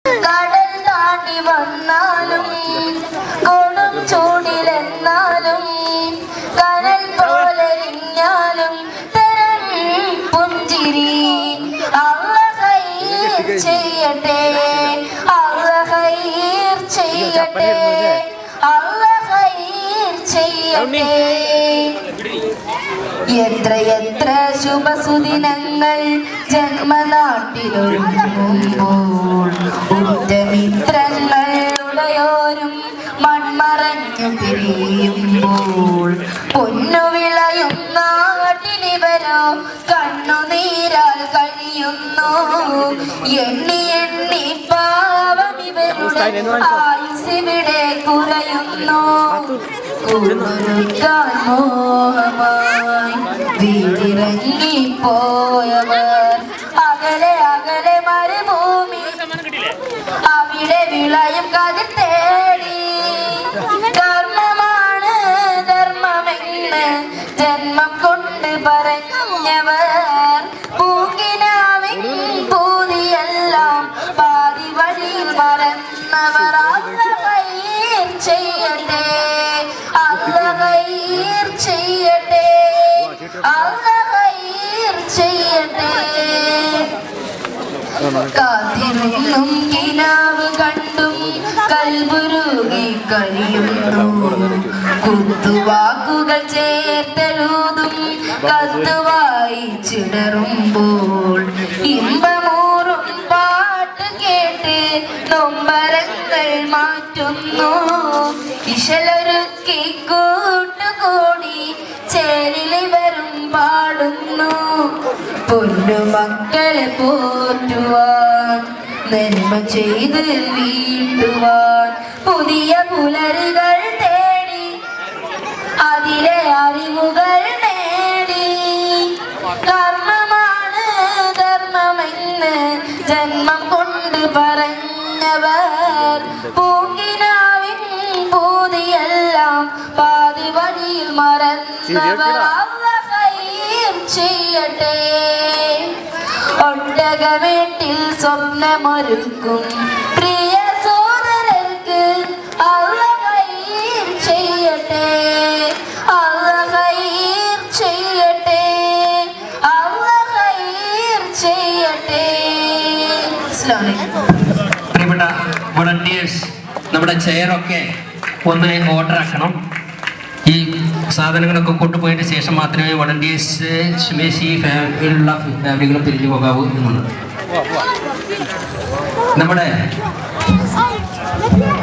കടൽ താണ്ടി വന്നാലും കൊടും ചൂടിലെന്നാലും കനൽ പോലെരിഞ്ഞാലും തരം പുഞ്ചിരി അള്ള ഹൈർ ചെയ്യട്ടെ അള്ള ഹൈർ ചെയ്യട്ടെ അള്ള ഹൈർ ചെയ്യട്ടെ എത്ര എത്ര ശുഭസുദിനങ്ങൾ ജന്മനാട്ടിലൊരുങ്ങുമ്പോൾ ഉറ്റമിത്രങ്ങൾ ഉടയോരും മൺമറഞ്ഞു പിരിയുമ്പോൾ പൊന്നു വിളയും നാട്ടിലിവരോ കണ്ണുനീരാൽ കഴിയുന്നു എണ്ണി എണ്ണി പാവം ഇവരുടെ ആയുസിവിടെ കുറയുന്നു കൂടൊരുക്കാൻ മോഹമായി വീടിറങ്ങി പോയവർ അകലെ അകലെ മരുഭൂമി അവിടെ വിളയും കതിർ തേടി കർമ്മമാണ് ധർമ്മമെന്ന് ജന്മം കൊണ്ട് പറഞ്ഞവർ പൂങ്കിനാവിൻ പൂതിയെല്ലാം പാതി വഴിയിൽ മറന്നവർ അല്ല ഹൈർ ചെയ്യട്ടെ അല്ല ഹൈർ ചെയ്യട്ടെ അല്ല ഹൈർ ചെയ്യട്ടെ കാത്തിരുന്നും കിനാവ് കണ്ടും കൽബുരുകി കഴിയുന്നു കുത്തുവാക്കുകൾ ചേർത്തെഴുതും കത്തുവായി ചിടറുമ്പോൾ ഇമ്പമൂറും പാട്ട് കേട്ട് നൊമ്പരങ്ങൾ മാറ്റുന്നു ഇശലൊരുക്കി കൂട്ടുകൂടി ചേലിലിവരും പാടുന്നു പൊന്നുമക്കളെ പോറ്റുവാൻ നന്മ ചെയ്ത് വീണ്ടുവാൻ പുതിയ പുലരുകൾ തേടി അതിലെ അറിവുകൾ നേടി കർമ്മമാണ് ധർമ്മമെന്ന് ജന്മം കൊണ്ട് പറഞ്ഞവർ പൂങ്കിനാവിൻ പൂതിയെല്ലാം പാതി വഴിയിൽ മറന്നവർ അല്ല ഹൈർ ചെയ്യട്ടെ ഒട്ടകമേട്ടിൽ സ്വപ്നമൊരുക്കും പ്രിയ സോദരർക്ക് അല്ല ഹൈർ ചെയ്യട്ടെ അല്ല ഹൈർ ചെയ്യട്ടെ അല്ല ഹൈർ ചെയ്യട്ടെ അസ്സലാമു അലൈക്കും പ്രിയപ്പെട്ട വോളണ്ടിയേഴ്സ് നമ്മുടെ ചെയറൊക്കെ ഒന്ന് ഓർഡർ ആക്കണം ഈ സാധനങ്ങളൊക്കെ കൊണ്ടുപോയതിന് ശേഷം മാത്രമേ വോളണ്ടിയേഴ്സ് സുമേഷ് ഈ ഫാമിലിയുള്ള ഫാമിലികളും തിരിഞ്ഞു പോകാവൂ എന്നുള്ളത് നമ്മുടെ